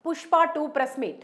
Pushpa two press meet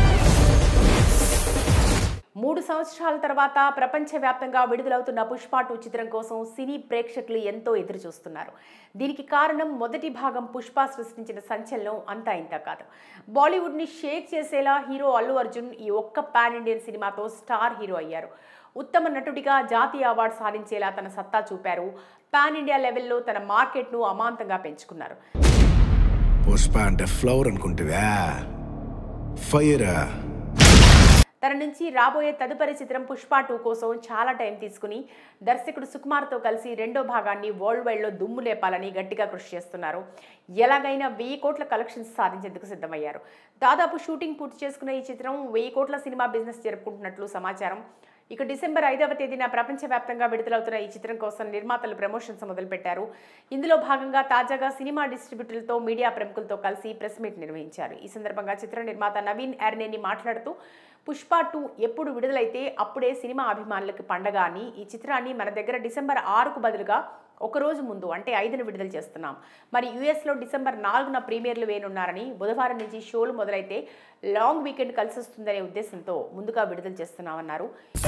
మూడు సంవత్సరాల తర్వాత ప్రపంచవ్యాప్తంగా విడుదలవుతున్న పుష్ప టూ చిత్రం కోసం సినీ ప్రేక్షకులు ఎంతో ఎదురు చూస్తున్నారు దీనికి కారణం మొదటి భాగం పుష్ప సృష్టించిన సంచలనం అంతా ఇంత కాదు బాలీవుడ్ని షేక్ చేసేలా హీరో అల్లు అర్జున్ ఈ ఒక్క పాన్ ఇండియన్ సినిమాతో స్టార్ హీరో అయ్యారు ఉత్తమ నటుడిగా జాతీయ అవార్డు సాధించేలా తన సత్తా చూపారు పాన్ ఇండియా లెవెల్లో తన మార్కెట్ను అమాంతంగా పెంచుకున్నారు పుష్ప అంటే ఫ్లవర్ అనుకుంటువా ఫైర్ తన నుంచి రాబోయే తదుపరి చిత్రం పుష్ప టూ కోసం చాలా టైం తీసుకుని దర్శకుడు సుకుమార్తో కలిసి రెండో భాగాన్ని వరల్డ్ వైడ్లో దుమ్ము లేపాలని గట్టిగా కృషి చేస్తున్నారు ఎలాగైనా వెయ్యి కోట్ల కలెక్షన్స్ సాధించేందుకు సిద్ధమయ్యారు దాదాపు షూటింగ్ పూర్తి చేసుకున్న ఈ చిత్రం వెయ్యి కోట్ల సినిమా బిజినెస్ జరుపుకుంటున్నట్లు సమాచారం ఇక డిసెంబర్ ఐదవ తేదీన ప్రపంచవ్యాప్తంగా విడుదలవుతున్న ఈ చిత్రం కోసం నిర్మాతలు ప్రమోషన్స్ మొదలుపెట్టారు ఇందులో భాగంగా తాజాగా సినిమా డిస్ట్రిబ్యూటర్లతో మీడియా ప్రముఖులతో కలిసి ప్రెస్ మీట్ నిర్వహించారు ఈ సందర్భంగా చిత్ర నిర్మాత నవీన్ ఎర్నేని మాట్లాడుతూ పుష్ప టూ ఎప్పుడు విడుదలైతే అప్పుడే సినిమా అభిమానులకు పండగ అని ఈ చిత్రాన్ని మన దగ్గర డిసెంబర్ ఆరుకు బదులుగా ఒక రోజు ముందు అంటే ఐదున విడుదల చేస్తున్నాం మరి యుఎస్లో డిసెంబర్ నాలుగున ప్రీమియర్లు వేయనున్నారని బుధవారం నుంచి షోలు మొదలైతే లాంగ్ వీకెండ్ కలిసి వస్తుందనే ఉద్దేశంతో ముందుగా విడుదల చేస్తున్నామన్నారు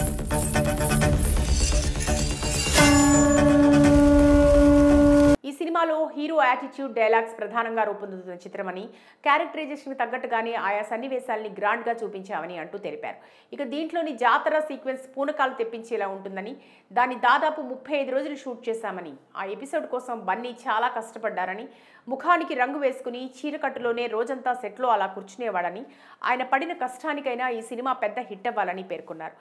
ఈ సినిమాలో హీరో యాటిట్యూడ్ డైలాగ్స్ ప్రధానంగా రూపొందుతున్న చిత్రమని క్యారెక్టరైజేషన్ తగ్గట్టుగానే ఆయా సన్నివేశాల్ని గ్రాండ్గా చూపించామని అంటూ తెలిపారు ఇక దీంట్లోని జాతర సీక్వెన్స్ పూనకాలు తెప్పించేలా ఉంటుందని దాన్ని దాదాపు ముప్పై ఐదు రోజులు షూట్ చేశామని ఆ ఎపిసోడ్ కోసం బన్నీ చాలా కష్టపడ్డారని ముఖానికి రంగు వేసుకుని చీరకట్టులోనే రోజంతా సెట్లో అలా కూర్చునేవాడని ఆయన పడిన కష్టానికైనా ఈ సినిమా పెద్ద హిట్ అవ్వాలని పేర్కొన్నారు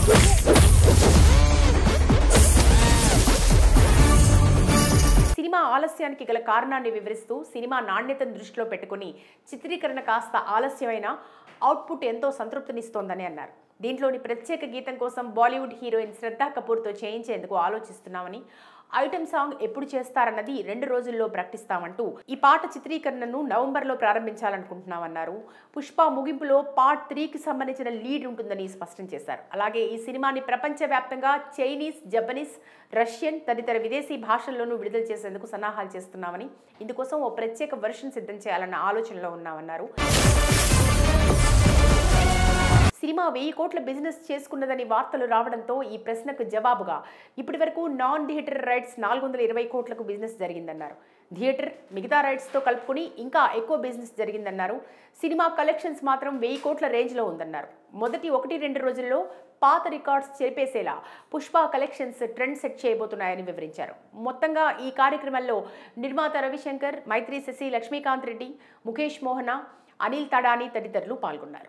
సినిమా ఆలస్యానికి గల కారణాన్ని వివరిస్తూ సినిమా నాణ్యతను దృష్టిలో పెట్టుకుని చిత్రీకరణ కాస్త ఆలస్యమైన అవుట్పుట్ ఎంతో సంతృప్తినిస్తోందని అన్నారు దీంట్లోని ప్రత్యేక గీతం కోసం బాలీవుడ్ హీరోయిన్ శ్రద్ధా కపూర్తో చేయించేందుకు ఆలోచిస్తున్నామని ఐటమ్ సాంగ్ ఎప్పుడు చేస్తారన్నది రెండు రోజుల్లో ప్రకటిస్తామంటూ ఈ పాట చిత్రీకరణను నవంబర్లో ప్రారంభించాలనుకుంటున్నామన్నారు పుష్ప ముగింపులో పార్ట్ త్రీకి సంబంధించిన లీడ్ ఉంటుందని స్పష్టం చేశారు అలాగే ఈ సినిమాని ప్రపంచవ్యాప్తంగా చైనీస్ జపనీస్ రష్యన్ తదితర విదేశీ భాషల్లోనూ విడుదల చేసేందుకు సన్నాహాలు చేస్తున్నామని ఇందుకోసం ఓ ప్రత్యేక వెర్షన్ సిద్ధం చేయాలన్న ఆలోచనలో ఉన్నామన్నారు సినిమా వెయ్యి కోట్ల బిజినెస్ చేసుకున్నదని వార్తలు రావడంతో ఈ ప్రశ్నకు జవాబుగా ఇప్పటి వరకు నాన్ థియేటర్ రైట్స్ నాలుగు వందల ఇరవై కోట్లకు బిజినెస్ జరిగిందన్నారు థియేటర్ మిగతా రైట్స్తో కలుపుకుని ఇంకా ఎక్కువ బిజినెస్ జరిగిందన్నారు సినిమా కలెక్షన్స్ మాత్రం వెయ్యి కోట్ల రేంజ్లో ఉందన్నారు మొదటి ఒకటి రెండు రోజుల్లో పాత రికార్డ్స్ చెరిపేసేలా పుష్ప కలెక్షన్స్ ట్రెండ్ సెట్ చేయబోతున్నాయని వివరించారు మొత్తంగా ఈ కార్యక్రమంలో నిర్మాత రవిశంకర్ మైత్రి శశి లక్ష్మీకాంత్ రెడ్డి ముఖేష్ మోహన అనిల్ తడాని తదితరులు పాల్గొన్నారు